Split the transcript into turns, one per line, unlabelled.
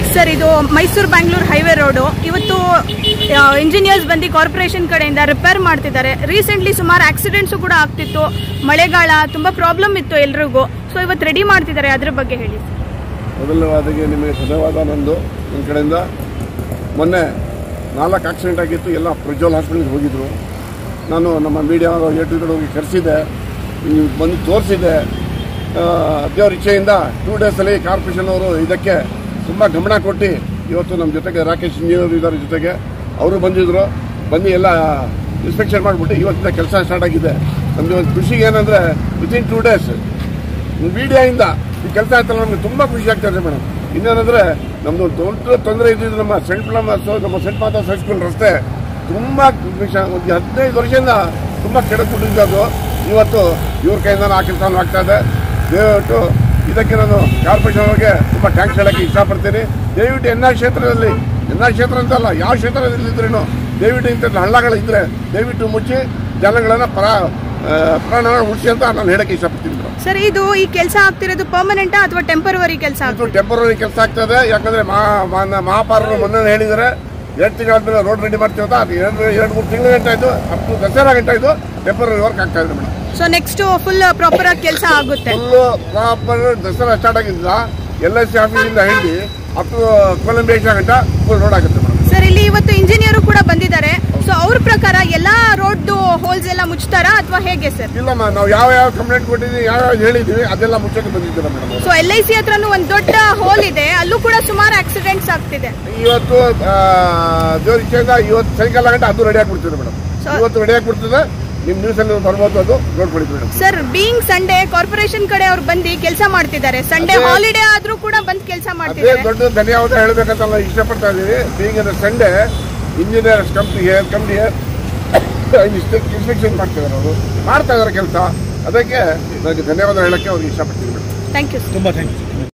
sir ಇದು Mysuru Bangalore highway road ಇವತ್ತು engineers ಬಂದು ಕಾರ್ಪೊರೇಷನ್ ಕಡೆಯಿಂದ ರಿಪೇರ್ ಮಾಡ್ತಿದ್ದಾರೆ ರೀಸೆಂಟ್ಲಿ ಸುಮಾರು ಆಕ್ಸಿಡೆಂಟ್ಸು ಕೂಡ ಆಗ್ತಿತ್ತು ಮಳೆಗಾಲ ತುಂಬ ಪ್ರಾಬ್ಲಮ್ ಇತ್ತು ಎಲ್ರಿಗೂ ಸೊ ಇವತ್ತು ರೆಡಿ ಮಾಡ್ತಿದ್ದಾರೆ ಅದ್ರ ಬಗ್ಗೆ ಹೇಳಿ
ಮೊದಲನೇದಾಗಿ ನಿಮಗೆ ಧನ್ಯವಾದ ನಂದು ನನ್ನ ಕಡೆಯಿಂದ ಮೊನ್ನೆ ನಾಲ್ಕು ಆಕ್ಸಿಡೆಂಟ್ ಆಗಿತ್ತು ಎಲ್ಲ ಪ್ರಜ್ವಲ್ ಹಾಸ್ಪಿಟಲ್ಗೆ ಹೋಗಿದ್ರು ನಾನು ನಮ್ಮ ಮೀಡಿಯಾ ಎ ಟಿ ಹೋಗಿ ಕರೆಸಿದ್ದೆ ನೀವು ಬಂದು ತೋರಿಸಿದ್ದೆ ದೇವ್ರ ಇಚ್ಛೆಯಿಂದ ಟೂ ಡೇಸಲ್ಲಿ ಕಾರ್ಪೊರೇಷನ್ ಅವರು ಇದಕ್ಕೆ ತುಂಬ ಗಮನ ಕೊಟ್ಟು ಇವತ್ತು ನಮ್ಮ ಜೊತೆಗೆ ರಾಕೇಶ್ ಇಂಜಿನಿಯರ್ ಇದ್ದಾರೆ ಜೊತೆಗೆ ಅವರು ಬಂದಿದ್ರು ಬಂದು ಎಲ್ಲ ಇನ್ಸ್ಪೆಕ್ಷನ್ ಮಾಡಿಬಿಟ್ಟು ಇವತ್ತಿಂದ ಕೆಲಸ ಸ್ಟಾರ್ಟ್ ಆಗಿದೆ ನಮಗೆ ಒಂದು ಖುಷಿಗೆ ಏನಂದರೆ ವಿತಿನ್ ಟೂ ಡೇಸ್ ಮೀಡಿಯಾಯಿಂದ ಈ ಕೆಲಸ ಆಯ್ತಲ್ಲ ನಮಗೆ ತುಂಬ ಖುಷಿ ಆಗ್ತಾ ಇದೆ ಮೇಡಮ್ ಇನ್ನೇನಂದ್ರೆ ನಮ್ದು ದೊಡ್ಡ ತೊಂದರೆ ಇದ್ದಿದ್ದು ನಮ್ಮ ಸೆಂಟ್ ಫ್ಲಮರ್ಸ್ ನಮ್ಮ ಸೆಂಟ್ ಮಾತಾಸ್ ಹೈಸ್ಕೂಲ್ ರಸ್ತೆ ತುಂಬ ಒಂದು ಹದಿನೈದು ವರ್ಷದಿಂದ ತುಂಬ ಕೆಡಕೊಂಡಿದ್ದು ಅದು ಇವತ್ತು ಇವ್ರ ಕೈಯಿಂದ ಆ ಕೆಲಸ ಆಗ್ತಾ ಇದೆ ದಯವಿಟ್ಟು ಇದಕ್ಕೆ ನಾನು ಕಾರ್ಪೊರೇಷನ್ ಅವರಿಗೆ ತುಂಬ ಟ್ಯಾಂಕ್ಸ್ ಹೇಳಕ್ಕೆ ಇಷ್ಟಪಡ್ತೀನಿ ದಯವಿಟ್ಟು ಎನ್ ಆರ್ ಕ್ಷೇತ್ರದಲ್ಲಿ ಎನ್ ಆರ್ ಕ್ಷೇತ್ರ ಅಂತಲ್ಲ ಯಾವ ಕ್ಷೇತ್ರದಲ್ಲಿದ್ರೂ ದಯವಿಟ್ಟು ಇಂಥ ಹಳ್ಳಗಳಿದ್ರೆ ದಯವಿಟ್ಟು ಮುಚ್ಚಿ ಜನಗಳನ್ನ ಪರ ಆ, ಪ್ರಾಣನ ಉಳಿಸಿ ಅಂತ ನಾನು ಹೇಳಕ್ಕೆ ಇಷ್ಟಪಡ್ತೀನಿ ಮೇಡಮ್
ಸರ್ ಇದು ಈ ಕೆಲಸ ಆಗ್ತಿರೋದು ಪರ್ಮನೆಂಟಾ ಅಥವಾ ಟೆಂಪರವರಿ ಕೆಲಸ
ಇದು ಟೆಂಪರರಿ ಕೆಲಸ ಆಗ್ತದೆ ಯಾಕಂದ್ರೆ ಮಹಾ- ಮಹಾ- ಮಹಾಪಾರರು ಮೊನ್ನೆ ಹೇಳಿದ್ದಾರೆ ಎರಡು ತಿಂಗಳಾದ್ಮೇಲೆ ರೋಡ್ ರೆಡಿ ಮಾಡ್ತೀವಿ ಅಂತ ಅದು ಎರಡು ಎರಡು ಮೂರು ತಿಂಗಳ ಗಂಟೆ ಆಯ್ತು ಅಪ್ ಟು ದಸರಾ ಗಂಟೆ ಆಯ್ತು ಟೆಂಪರರಿ ವರ್ಕ್ ಆಗ್ತಾ ಇದೆ madam
so next full proper ಆಗಿ ಕೆಲಸ ಆಗುತ್ತೆ
ಫುಲ್ಲು ಪ್ರಾಪರ್ ದಸರಾ ಸ್ಟಾರ್ಟ್ ಆಗಿದ್ದ ಎಲ್ ಐ ಸಿ ಆಫೀಸಿಂದ ಹಿಡಿದು ಅಪ್ ಟು ಕೊಲಂಬಿಯಾ ಗಂಟ ಫುಲ್ ರೋಡ್ ಆಗುತ್ತೆ ಮೇಡಮ್
ಸರ್ ಇಲ್ಲಿ ಇವತ್ತು ಇಂಜಿನಿಯರು ಕೂಡ ಬಂದಿದ್ದಾರೆ ಸೊ ಅವ್ರ ಪ್ರಕಾರ ಎಲ್ಲಾ ರೋಡ್ ಹೋಲ್ಸ್ ಎಲ್ಲ ಮುಚ್ತಾರಾ ಅಥವಾ ಹೇಗೆ ಸರ್
ಇಲ್ಲಮ್ಮ ನಾವು ಯಾವ ಯಾವ ಕಂಪ್ಲೇಂಟ್ ಕೊಟ್ಟಿದ್ದೀವಿ ಯಾವ ಯಾವ ಹೇಳಿದ್ದೀವಿ ಅದೆಲ್ಲ ಮುಚ್ಚಕ್ಕೆ ಬಂದಿದ್ದೀರ madam
so L I C ಹತ್ರನೂ ಒಂದು ದೊಡ್ಡ ಹೋಲ್ ಇದೆ ಅಲ್ಲೂ ಕೂಡ ಸುಮಾರು ಆಕ್ಸಿಡೆಂಟ್ಸ್ ಆಗ್ತಿದೆ
ಇವತ್ತು ದೇವ್ರ ಇಚ್ಛೆಯಿಂದ ಇವತ್ತು ಸಾಯಂಕಾಲ ಗಂಟೆ ಅದು ರೆಡಿ ಆಗ್ಬಿಡ್ತದೆ ಮೇಡಮ್
So-
ಇವತ್ತು ರೆಡಿ ಆಗ್ಬಿಡ್ತದೆ ನಿಮ್ಮ ನ್ಯೂಸಲ್ಲಿ ಬರ್ಬೋದು ಅದು ನೋಡ್ಕೊಳ್ಳಿ madam
sir being Sunday corporation ಕಡೆ ಅವ್ರು ಬಂದು ಕೆಲಸ ಮಾಡ್ತಿದ್ದಾರೆ ಸಂಡೇ
ಅದೇ-
ಹಾಲಿಡೇ ಆದ್ರೂ ಕೂಡ ಬಂದು ಕೆಲಸ
ಅದೇ
ಮಾಡ್ತಿದ್ದಾರೆ
ದೊಡ್ಡ ಧನ್ಯವಾದ ಹೇಳಬೇಕಂತ ನಾವು ಇಷ್ಟಪಡ್ತಾ ಇದ್ದೀವಿ ಬೀಂಗ್ ಇನ್ ಸಂಡೇ ಇಂಜಿನಿಯರ್ಸ್ ಕಂಪ್ನಿಗೆ ಕಂಪ್ನಿಗೆ ಇನ್ಸ್ಪೆಕ್ಷನ್ ಮಾಡ್ತಿದ್ದಾರೆ ಅವರು ಮಾಡ್ತಾ ಇದ್ದಾರೆ ಕೆಲಸ ಅದಕ್ಕೆ ನನಗೆ ಧನ್ಯವಾದ ಹೇಳಕ್ಕೆ ಅವ್ರಿಗೆ ಇಷ್ಟಪಡ್ತೀನಿ ಮೇಡಮ್
ಥ್ಯಾಂಕ್ ಯು
ತುಂಬ ಥ್ಯಾಂಕ್ಸ್